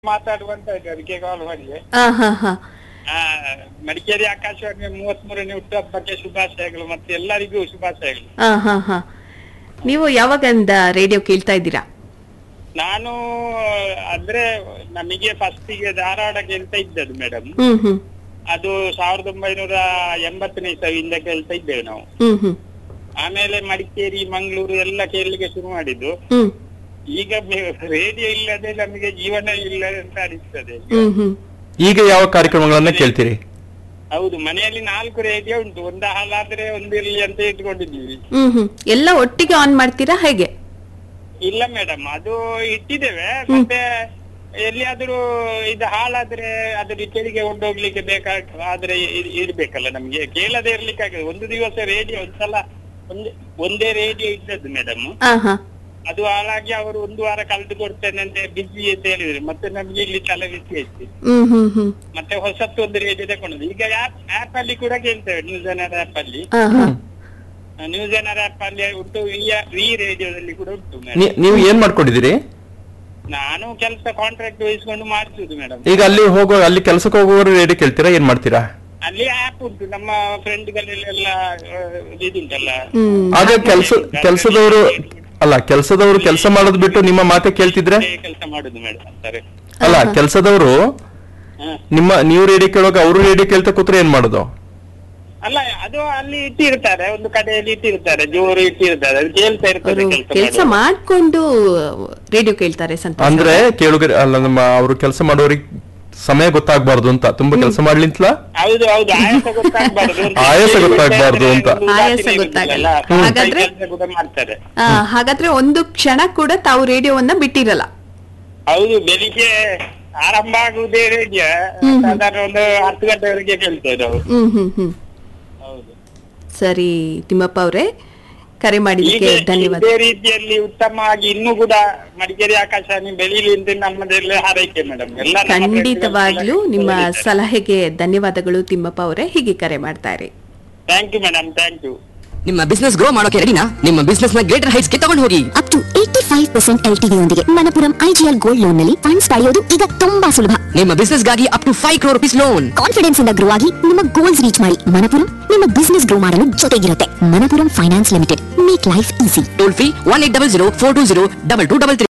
ಮಾತಾಡುವಂತ ಇದೆ ಅದಕ್ಕೆ ಕಾಲ್ ಮಾಡಿದೆ ಆ, ಹಾ ಹಾ ಆ, ಮಡಿಕೇರಿ ಆಕಾಶವಾಣಿ ಮೂವತ್ತ್ ಮೂರನೇ ಹುಟ್ಟುಹಬ್ಬಕ್ಕೆ ಶುಭಾಶಯಗಳು ಮತ್ತೆ ಎಲ್ಲರಿಗೂ ಶುಭಾಶಯಗಳು ಆ, ಹಾ ಹಾ ನೀವು ಯಾವಾಗಂದ ರೇಡಿಯೋ ಕೇಳ್ತಾ ಇದ್ದೀರಾ ನಾನು ಅಂದ್ರೆ ನಮಗೆ ಫಸ್ಟಿಗೆ ಧಾರವಾಡ ಕೇಳ್ತಾ ಇದ್ದದ್ದು ಮೇಡಮ್ ಹ್ಮ್ ಹ್ಮ್ ಅದು ಸಾವಿರದ ಒಂಬೈನೂರ ಎಂಬತ್ತನೇ ಇಸವಿಯಿಂದ ಕೇಳ್ತಾ ಇದ್ದೇವೆ ನಾವು ಹ್ಮ್ ಹ್ಮ್ ಆಮೇಲೆ ಮಡಿಕೇರಿ ಮಂಗಳೂರು ಎಲ್ಲ ಕೇಳಲಿಕ್ಕೆ ಶುರು ಮಾಡಿದ್ದು ಹ್ಮ್ ಈಗ ರೇಡಿಯೋ ಇಲ್ಲದೆ ನಮಗೆ ಜೀವನ ಇಲ್ಲ ಅಂತ ಅನಿಸ್ತದೆ ಹ್ಮ್ ಹ್ಮ್ ಈಗ ಯಾವ ಕಾರ್ಯಕ್ರಮಗಳನ್ನ ಕೇಳ್ತೀರಿ ಹೌದು ಮನೆಯಲ್ಲಿ ನಾಲ್ಕು ರೇಡಿಯೋ ಉಂಟು ಒಂದು ಹಾಲಾದ್ರೆ ಒಂದು ಇರ್ಲಿ ಅಂತ ಇಟ್ಕೊಂಡಿದ್ದೀವಿ ಹ್ಮ್ ಹ್ಮ್ ಎಲ್ಲ ಒಟ್ಟಿಗೆ ಆನ್ ಮಾಡ್ತೀರಾ ಹೇಗೆ ಇಲ್ಲ ಮೇಡಮ್ ಅದು ಇಟ್ಟಿದ್ದೇವೆ ಮತ್ತೆ ಎಲ್ಲಿಯಾದ್ರೂ ಇದು ಹಾಳಾದ್ರೆ ಅದ್ರ ಕೆಳಗೆ ಕೊಂಡೋಗ್ಲಿಕ್ಕೆ ಬೇಕಾಗ ಆದ್ರೆ ಇ- ಇರ್ಬೇಕಲ್ಲ ನಮ್ಗೆ ಕೇಳದೆ ಇರ್ಲಿಕ್ಕೆ ಆಗಲ್ಲ ಒಂದು ದಿವಸ ರೇಡಿಯೋ ಒಂದ್ಸಲ ಒಂದೇ ಒಂದೇ ರೇಡಿಯೋ ಇದ್ದದ್ದು ಮೇಡಮ್ ಆ ಹಾ ಅದು ಹಾಳಾಗಿ ಅವರು ಒಂದು ವಾರ ಕಳೆದು ಕೊಡ್ತೇನೆ ಅಂತ ಬಿಸಿ ಅಂತ ಹೇಳಿದ್ರು ಮತ್ತೆ ನಮ್ಗೆ ಇಲ್ಲಿ ತಲೆ ಬಿಸಿ ಆಯ್ತು ಹ್ಮ್ ಹ್ಮ್ ಹ್ಮ್ ಮತ್ತೆ ಹೊಸತ್ತು ಒಂದು ರೇಡಿಯೋ ತಗೊಂಡದ್ದು ಈಗ ಆಪ್ ಆಪ್ ಅಲ್ಲಿ ಕೂಡ ಕೇಳ್ತೇವೆ ನ್ಯೂಸ್ ಜನರ್ ಆಪ್ ಅಲ್ಲಿ ಆ ಹಾ ನ್ಯೂಸ್ ಜನರ್ ಆಪ್ ಅಲ್ಲಿ ಉಂಟು ಈ ಈ ರೇಡಿಯೋದಲ್ಲಿ ಕೂಡ ಉಂಟು ಮೇಡಮ್ ನೀ- ನೀವು ಏನ್ ಮಾಡ್ಕೊಂಡಿದ್ದೀರಿ ನಾನು ಕೆಲಸ ಕಾಂಟ್ರಾಕ್ಟ್ ವಹಿಸ್ಕೊಂಡು ಮಾಡ್ತಿದ್ದು ಮೇಡಮ್ ಈಗ ಅಲ್ಲಿ ಹೋಗೋ ಅಲ್ಲಿ ಕೆಲಸಕ್ಕೆ ಹೋಗುವವರು ರೇಡಿಯೋ ಕೇಳ್ತೀರಾ ಏನ್ ಮಾಡ್ತೀರಾ ಅಲ್ಲಿ ಆಪ್ ಉಂಟು ನಮ್ಮ ಫ್ರೆಂಡ್ಗಳಲ್ಲೆಲ್ಲ ಇದುಂಟಲ್ಲ ಹ್ಮ್ ಆದ್ರೆ ಕೆಲ್ಸ ಕೆಲ್ಸದವರು ಅಲ್ಲ ಕೆಲಸದವರು ಕೆಲಸ ಮಾಡೋದು ಬಿಟ್ಟು ನಿಮ್ಮ ಮಾತೆ ಕೇಳ್ತಿದ್ರೆ ಕೆಲಸ ಮಾಡುದು ಮೇಡಮ್ ಅಂತಾರೆ ಅಲ್ಲ ಕೆಲಸದವರು ಹ. ನಿಮ್ಮ ನೀವು ರೇಡಿಯೋ ಕೇಳುವಾಗ ಅವರು ರೇಡಿಯೋ ಕೇಳ್ತಾ ಕೂತ್ರೆ ಏನ್ ಮಾಡೋದು ಅಲ್ಲ ಅದು ಅಲ್ಲಿ ಇಟ್ಟಿರ್ತಾರೆ ಒಂದು ಕಡೆಯಲ್ಲಿ ಇಟ್ಟಿರ್ತಾರೆ ಜೋರು ಇಟ್ಟಿರ್ತಾರೆ ಅದು ಕೇಳ್ತಾ ಇರ್ತದೆ ಅವರು ಕೆಲಸ ಕೆಲಸ ಮಾಡ್ಕೊಂಡು ರೇಡಿಯೋ ಕೇಳ್ತಾರೆ ಸಂತೋಷ ಅಂದ್ರೆ ಕೇಳುಗರೆ ಅಲ್ಲ ನಮ್ಮ ಅವರು ಕೆಲಸ ಮಾಡೋರಿಗೆ ಸಮಯ ಗೊತ್ತಾಗ್ಬಾರ್ದು ಅಂತ ತುಂಬಾ ಕೆಲಸ ಮಾಡ್ಲಿಂತ್ಲ ಹೌದು ಹೌದು ಆಯಾಸ ಗೊತ್ತಾಗ್ಬಾರ್ದು ಅಂತ. ಆಯಾಸ ಗೊತ್ತಾಗ್ಬಾರ್ದು ಅಂತ. ಒಂದು ಆಯಾಸ ದಾಖಲೆ ಗೊತ್ತಾಗಲ್ಲ. ಇರುತ್ತಲ್ಲ, ಹಾಗಾದ್ರೆ- ಕೆಲಸ ಕೂಡ ಮಾಡ್ತಾರೆ ಆ, ಹಾಗಾದ್ರೆ ಒಂದು ಕ್ಷಣ ಕೂಡ ತಾವು ರೇಡಿಯೋವನ್ನ ಬಿಟ್ಟಿರಲ್ಲ ಹೌದು ಬೆಳಿಗ್ಗೆ ಆರಂಭ ಆಗುವುದೇ ರೇಡಿಯೋ ಸಾಧಾರಣ ಒಂದು ಹತ್ತು ಗಂಟೆವರೆಗೆ ಕೇಳ್ತೇವೆ ನಾವು ಹ್ಮ್ ಹ್ಮ್ ಹ್ಮ್ ಹೌದು ಸರಿ ತಿಮ್ಮಪ್ಪ ಅವರೇ ಕರೆ ಮಾಡಿದ್ದಕ್ಕೆ ಹೀಗೆ ಧನ್ಯವಾದ ಇದೇ ರೀತಿಯಲ್ಲಿ ಉತ್ತಮವಾಗಿ ಇನ್ನೂ ಕೂಡ ಮಡಿಕೇರಿ ಆಕಾಶವಾಣಿ ಬೆಳೀಲಿ ಅಂತ ನಮ್ಮದೆಲ್ಲ ಹಾರೈಕೆ ಮೇಡಮ್ ಎಲ್ಲ ನಮ್ಮ ಖಂಡಿತವಾಗ್ಲೂ ನಿಮ್ಮ ಸಲಹೆಗೆ ಧನ್ಯವಾದಗಳು ತಿಮ್ಮಪ್ಪ ಅವರೇ ಹೀಗೆ ಕರೆ ಮಾಡ್ತಾ ಇರಿ thank you madam thank you ನಿಮ್ಮ ಬಿಸ್ನೆಸ್ ಗ್ರೋ ಮಾಡೋಕೆ ರೆಡಿನಾ ನಿಮ್ಮ ಬಿಸ್ನೆಸ್ ನ ಗ್ರೇಟರ್ ಹೈಟ್ಸ್ ಗೆ ತಗೊಂಡು ಹೋಗಿ up to eighty five percent ಎಲ್ ಯೊಂದಿಗೆ ಮಣಪುರಂ ಐಜಿಎಲ್ ಗೋಲ್ಡ್ ಲೋನ್ ನಲ್ಲಿ ಫಂಡ್ಸ್ ಪಡೆಯೋದು ಈಗ ತುಂಬಾ ಸುಲಭ ನಿಮ್ಮ ಬಿಸ್ನೆಸ್ ಗಾಗಿ up to five crore rupees loan confidence ಇಂದ ಗ್ರೋ ಆಗಿ ನಿಮ್ಮ ಗೋಲ್ಸ್ ರೀಚ್ ಮಾಡಿ ಮಣಪುರಂ ನಿಮ್ಮ ಬಿಸ್ನೆಸ್ ಗ್ರೋ ಮಾಡಲು ಜೊತೆಗಿರುತ್ತೆ Manappuram finance limited make life easy toll free one eight double zero four two zero double two double three